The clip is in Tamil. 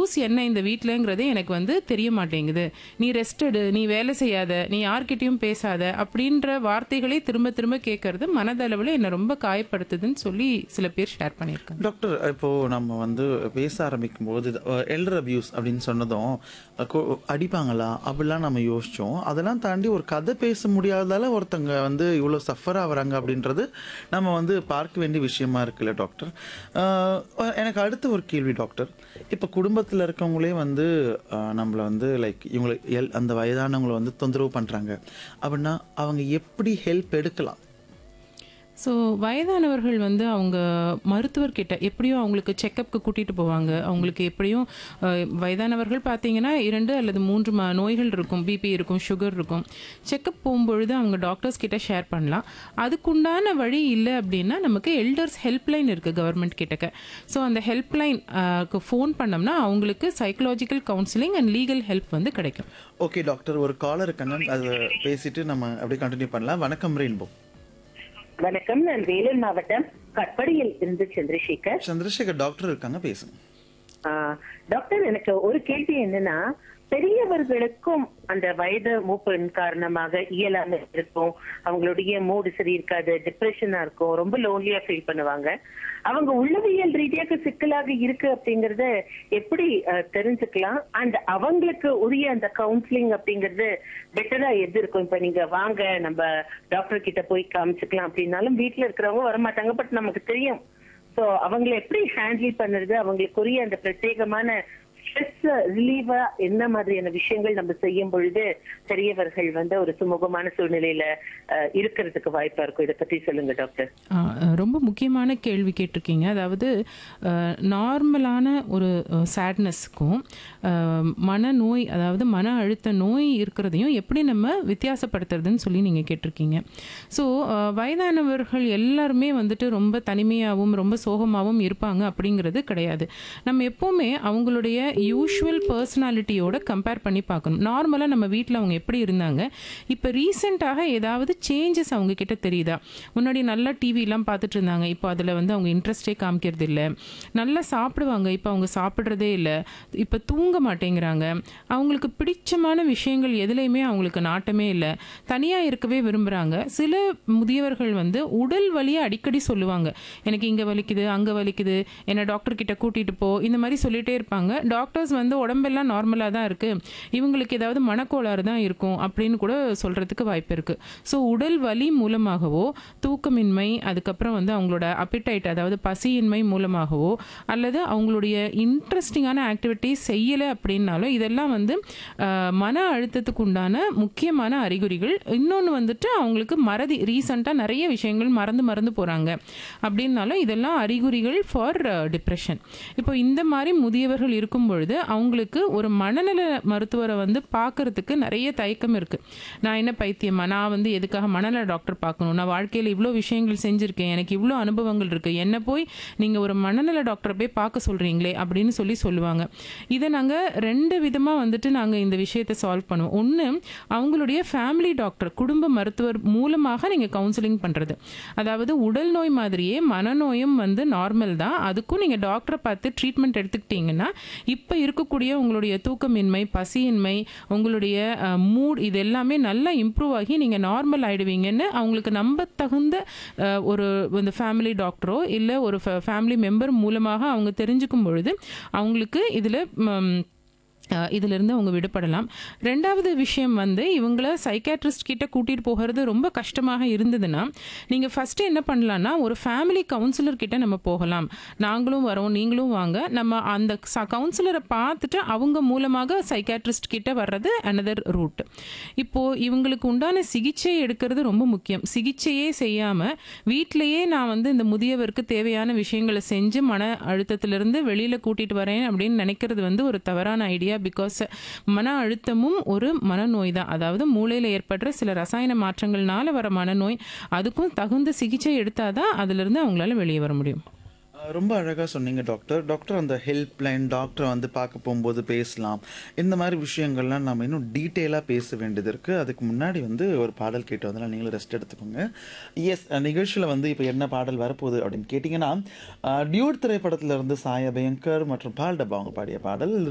யூஸ் என்ன இந்த வீட்டிலங்கிறதே எனக்கு வந்து தெரிய மாட்டேங்குது நீ ரெஸ்ட் எடு நீ வேலை செய்யாத நீ யார்கிட்டயும் பேசாத அப்படின்ற வார்த்தைகளே திரும்ப திரும்ப கேட்கறது மனதளவில் என்னை ரொம்ப காயப்படுத்துதுன்னு சொல்லி சில பேர் ஷேர் பண்ணியிருக்காங்க டாக்டர் இப்போ நம்ம வந்து பேச ஆரம்பிக்கும் போது எல்டர் அபியூஸ் அப்படின்னு சொன்னதும் அஹ், கொ- அடிப்பாங்களா அப்படிலாம் நம்ம யோசிச்சோம் அதெல்லாம் தாண்டி ஒரு கதை பேச முடியாததால ஒருத்தங்க வந்து இவ்வளோ சஃபர் ஆகுறாங்க அப்படின்றது நம்ம வந்து பார்க்க வேண்டிய விஷயமா இருக்குல்ல டாக்டர் அஹ், எனக்கு அடுத்த ஒரு கேள்வி டாக்டர் இப்போ குடும்பத்தில் இருக்கவங்களே வந்து அஹ், நம்மளை வந்து லைக் இவங்களை எல் அந்த வயதானவங்களை வந்து தொந்தரவு பண்ணுறாங்க அப்படின்னா அவங்க எப்படி ஹெல்ப் எடுக்கலாம் ஸோ வயதானவர்கள் வந்து அவங்க மருத்துவர்கிட்ட எப்படியும் அவங்களுக்கு செக்கப்புக்கு கூட்டிகிட்டு போவாங்க அவங்களுக்கு எப்படியும் அஹ், வயதானவர்கள் பார்த்தீங்கன்னா இரண்டு அல்லது மூன்று ம நோய்கள் இருக்கும் பிபி இருக்கும் சுகர் இருக்கும் செக்கப் போகும்பொழுது அவங்க டாக்டர்ஸ் கிட்ட ஷேர் பண்ணலாம் அதுக்குண்டான வழி இல்லை அப்படின்னா நமக்கு எல்டர்ஸ் ஹெல்ப்லைன் இருக்குது கவர்மெண்ட் கிட்டக்க ஸோ அந்த ஹெல்ப்லைன்க்கு ஃபோன் பண்ணோம்னா அவங்களுக்கு psychological counselling and legal help வந்து கிடைக்கும் ஓகே டாக்டர் ஒரு காலர் இருக்காங்க அதை பேசிட்டு நம்ம அப்படியே கண்டினியூ பண்ணலாம் வணக்கம் ரெயின்போ வணக்கம் நான் வேலூர் மாவட்டம் கட்படியில் இருந்து சந்திரசேகர் சந்திரசேகர் டாக்டர் இருக்காங்க பேசுங்க ஆஹ், டாக்டர் எனக்கு ஒரு கேள்வி என்னன்னா பெரியவர்களுக்கும் அந்த வயது மூப்பின் காரணமாக இயலாம இருக்கும் அவங்களுடைய மூடு சரி இருக்காது டிப்ரெஷனா இருக்கும் ரொம்ப லோன்லியா ஃபீல் பண்ணுவாங்க அவங்க உள்ளவியல் ரீதியாக சிக்கலாக இருக்கு அப்படிங்கறத எப்படி ஆஹ், தெரிஞ்சுக்கலாம் அண்ட் அவங்களுக்கு உரிய அந்த கவுன்சிலிங் அப்படிங்கறது பெட்டரா எது இருக்கும் இப்ப நீங்க வாங்க நம்ம டாக்டர் கிட்ட போய் காமிச்சுக்கலாம் அப்படின்னாலும் வீட்டுல இருக்கிறவங்க வரமாட்டாங்க பட் நமக்கு தெரியும் சோ அவங்களை எப்படி ஹேண்டில் பண்ணுறது அவங்களுக்குரிய அந்த பிரத்யேகமான ஸ்ட்ரெஸ் ரிலீவா என்ன மாதிரியான விஷயங்கள் நம்ம செய்யும் பொழுது பெரியவர்கள் வந்து ஒரு சுமூகமான சூழ்நிலையில அஹ், இருக்கிறதுக்கு வாய்ப்பா இருக்கும் இதை பத்தி சொல்லுங்க டாக்டர் ஆ, ரொம்ப முக்கியமான கேள்வி கேட்டிருக்கீங்க அதாவது நார்மலான ஒரு சேட்னஸ்க்கும் மனநோய் அதாவது மன அழுத்த நோய் இருக்கிறதையும் எப்படி நம்ம வித்தியாசப்படுத்துறதுன்னு சொல்லி நீங்கள் கேட்டிருக்கீங்க ஸோ வயதானவர்கள் எல்லாருமே வந்துட்டு ரொம்ப தனிமையாகவும் ரொம்ப சோகமாகவும் இருப்பாங்க அப்படிங்கிறது கிடையாது நம்ம எப்போவுமே அவங்களுடைய யூஷுவல் பர்சனாலிட்டியோட கம்பேர் பண்ணி பார்க்கணும் நார்மலாக நம்ம வீட்டில் அவங்க எப்படி இருந்தாங்க இப்போ ரீசெண்டாக ஏதாவது சேஞ்சஸ் அவங்க கிட்ட தெரியுதா முன்னாடி நல்லா டிவிலாம் பார்த்துட்டு இருந்தாங்க இப்போ அதில் வந்து அவங்க இன்ட்ரெஸ்டே காமிக்கிறது இல்லை நல்லா சாப்பிடுவாங்க இப்போ அவங்க சாப்பிட்றதே இல்லை இப்போ தூங்க மாட்டேங்கிறாங்க அவங்களுக்கு பிடிச்சமான விஷயங்கள் எதுலேயுமே அவங்களுக்கு நாட்டமே இல்லை தனியாக இருக்கவே விரும்புகிறாங்க சில முதியவர்கள் வந்து உடல் வலியை அடிக்கடி சொல்லுவாங்க எனக்கு இங்கே வலிக்குது அங்கே வலிக்குது என்னை டாக்டர் கிட்ட கூட்டிகிட்டு போ இந்த மாதிரி சொல்லிட்டே இருப்பாங்க டாக்டர்ஸ் வந்து உடம்பெல்லாம் நார்மலாக தான் இருக்குது இவங்களுக்கு ஏதாவது மனக்கோளாறு தான் இருக்கும் அப்படின்னு கூட சொல்கிறதுக்கு வாய்ப்பு இருக்குது ஸோ உடல் வலி மூலமாகவோ தூக்கமின்மை அதுக்கப்புறம் வந்து அவங்களோட அப்பிடைட் அதாவது பசியின்மை மூலமாகவோ அல்லது அவங்களுடைய இன்ட்ரெஸ்டிங்கான ஆக்டிவிட்டிஸ் செய்யலை அப்படின்னாலும் இதெல்லாம் வந்து ஆஹ், மன அழுத்தத்துக்கு உண்டான முக்கியமான அறிகுறிகள் இன்னொன்று வந்துட்டு அவங்களுக்கு மறதி ரீசண்டாக நிறைய விஷயங்கள் மறந்து மறந்து போகிறாங்க அப்படின்னாலும் இதெல்லாம் அறிகுறிகள் ஃபார் டிப்ரெஷன் இப்போ இந்த மாதிரி முதியவர்கள் இருக்கும் பொழுது அவங்களுக்கு ஒரு மனநல மருத்துவரை வந்து பார்க்கறதுக்கு நிறைய தயக்கம் இருக்குது நான் என்ன பைத்தியமா நான் வந்து எதுக்காக மனநல டாக்டர் பார்க்கணும் நான் வாழ்க்கையில் இவ்வளோ விஷயங்கள் செஞ்சுருக்கேன் எனக்கு இவ்வளோ அனுபவங்கள் இருக்குது என்ன போய் நீங்கள் ஒரு மனநல டாக்டரை போய் பார்க்க சொல்கிறீங்களே அப்படின்னு சொல்லி சொல்லுவாங்க இதை நாங்கள் ரெண்டு விதமாக வந்துட்டு நாங்கள் இந்த விஷயத்தை சால்வ் பண்ணுவோம் ஒன்று அவங்களுடைய ஃபேமிலி டாக்டர் குடும்ப மருத்துவர் மூலமாக நீங்கள் கவுன்சிலிங் பண்ணுறது அதாவது உடல் நோய் மாதிரியே மனநோயும் வந்து நார்மல் தான் அதுக்கும் நீங்கள் டாக்டரை பார்த்து ட்ரீட்மெண்ட் எடுத்துக்கிட்டீங்கன்னா இப்போ இருக்கக்கூடிய உங்களுடைய தூக்கமின்மை பசியின்மை உங்களுடைய மூட் இது எல்லாமே நல்லா இம்ப்ரூவ் ஆகி நீங்கள் நார்மல் ஆயிடுவீங்கன்னு அவங்களுக்கு நம்ப தகுந்த அஹ், ஒரு இந்த ஃபேமிலி டாக்டரோ இல்லை ஒரு ஃபேமிலி மெம்பர் மூலமாக அவங்க தெரிஞ்சுக்கும் பொழுது அவங்களுக்கு இதில் அஹ் இதிலிருந்து அவங்க விடுபடலாம் ரெண்டாவது விஷயம் வந்து இவங்கள சைக்காட்ரிஸ்ட் கிட்ட கூட்டிட்டு போகிறது ரொம்ப கஷ்டமாக இருந்ததுன்னா நீங்கள் ஃபஸ்ட்டு என்ன பண்ணலாம்னா ஒரு ஃபேமிலி கவுன்சிலர் கிட்ட நம்ம போகலாம் நாங்களும் வரோம் நீங்களும் வாங்க நம்ம அந்த கவுன்சிலரை பார்த்துட்டு அவங்க மூலமாக சைக்காட்ரிஸ்ட் கிட்ட வர்றது அனதர் ரூட் இப்போ இவங்களுக்கு உண்டான சிகிச்சை எடுக்கிறது ரொம்ப முக்கியம் சிகிச்சையே செய்யாமல் வீட்டிலேயே நான் வந்து இந்த முதியவருக்கு தேவையான விஷயங்களை செஞ்சு மன அழுத்தத்திலிருந்து வெளியில் கூட்டிட்டு வரேன் அப்படின்னு நினைக்கிறது வந்து ஒரு தவறான ஐடியா பிகாஸ் மன அழுத்தமும் ஒரு மனநோய் தான் அதாவது மூளையில் ஏற்படுற சில ரசாயன மாற்றங்கள்னால வர மனநோய் அதுக்கும் தகுந்த சிகிச்சை எடுத்தாதான் அதிலிருந்து அவங்களால வெளியே வர முடியும் அஹ் ரொம்ப அழகாக சொன்னீங்க டாக்டர் டாக்டர் அந்த ஹெல்ப் லைன் டாக்டரை வந்து பார்க்க போகும்போது பேசலாம் இந்த மாதிரி விஷயங்கள்லாம் நம்ம இன்னும் டீட்டெயிலாக பேச வேண்டியது இருக்குது அதுக்கு முன்னாடி வந்து ஒரு பாடல் கேட்டு வந்தாலும் நீங்களும் ரெஸ்ட் எடுத்துக்கோங்க எஸ் நிகழ்ச்சியில் வந்து இப்போ என்ன பாடல் வரப்போகுது அப்படின்னு கேட்டிங்கன்னா டியூட் திரைப்படத்துல இருந்து சாயா பயங்கர் மற்றும் பால் டப்பா அவங்க பாடிய பாடல்